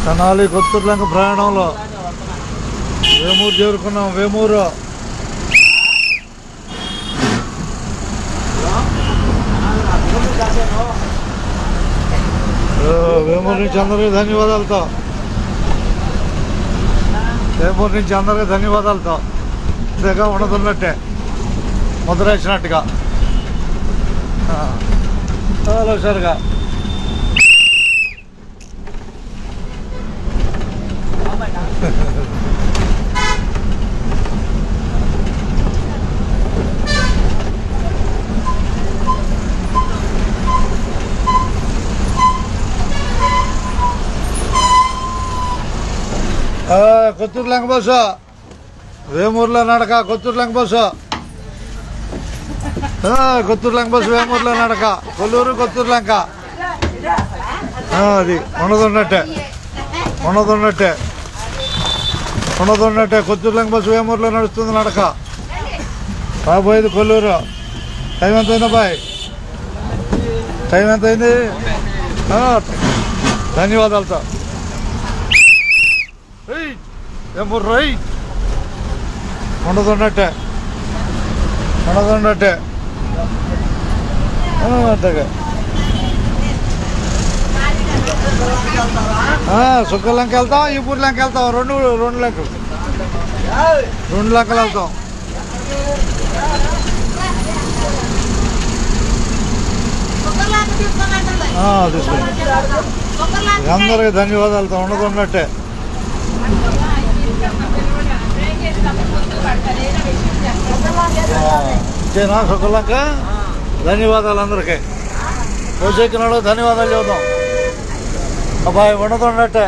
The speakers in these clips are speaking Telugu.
తెనాలి కొత్తూరులంక ప్రయాణంలో వేమూరు చేరుకున్నాం వేమూరు ఆ, వేమూరు నుంచి అందరికీ ధన్యవాదాలతో వేమూరు నుంచి అందరికీ ధన్యవాదాలతో ఇంతగా ఉండదున్నట్టే ముద్ర వేసినట్టుగా ఆ, చాలా హుషారుగా ఆ, కొత్తూరు లంక బస్సు వేమూరులో నడక కొత్తూరు లంక బస్సు ఆ, కొత్తూరు లంక బస్సు వేమూరులో నడక కొల్లూరు కొత్తూరు లంక ఆ, అది ఉన్నదున్నట్టే ఉన్నదున్నట్టే ఉన్నదున్నట్టే కొత్తూరు లంక బస్సు వేమూరులో నడుస్తుంది నడక రాబోయేది కొల్లూరు టైం ఎంత అయిందా బాయ్ టైం ఎంత అయింది ఆ, ధన్యవాదాలతో ఏయ్, ఏమో రై ఉండదున్నట్టే ఉండదున్నట్టే ఆ, అట్టగా సుక్కలంక వెళ్తాం ఈ లంక వెళ్తాం రెండు రెండు లెక్కలు రెండు లెక్కలు వెళ్తాం ఆ, తీసుకోండి అందరికీ ధన్యవాదాలతో ఉండదున్నట్టే ఇచ్చేనా సుఖలంక ధన్యవాదాలు అందరికీ కోసెక్కినాడు ధన్యవాదాలు చెబుతాం అబ్బాయి ఉండదున్నట్టే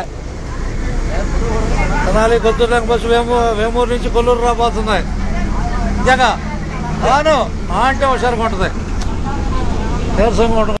తెనాలి కొత్తూరు బస్సు వేమూ వేమూరు నుంచి కొల్లూరు రాబోతున్నాయి జగ అవును ఆ అంటే హుషారుగా ఉంటుంది నీరసంగా ఉంటుంది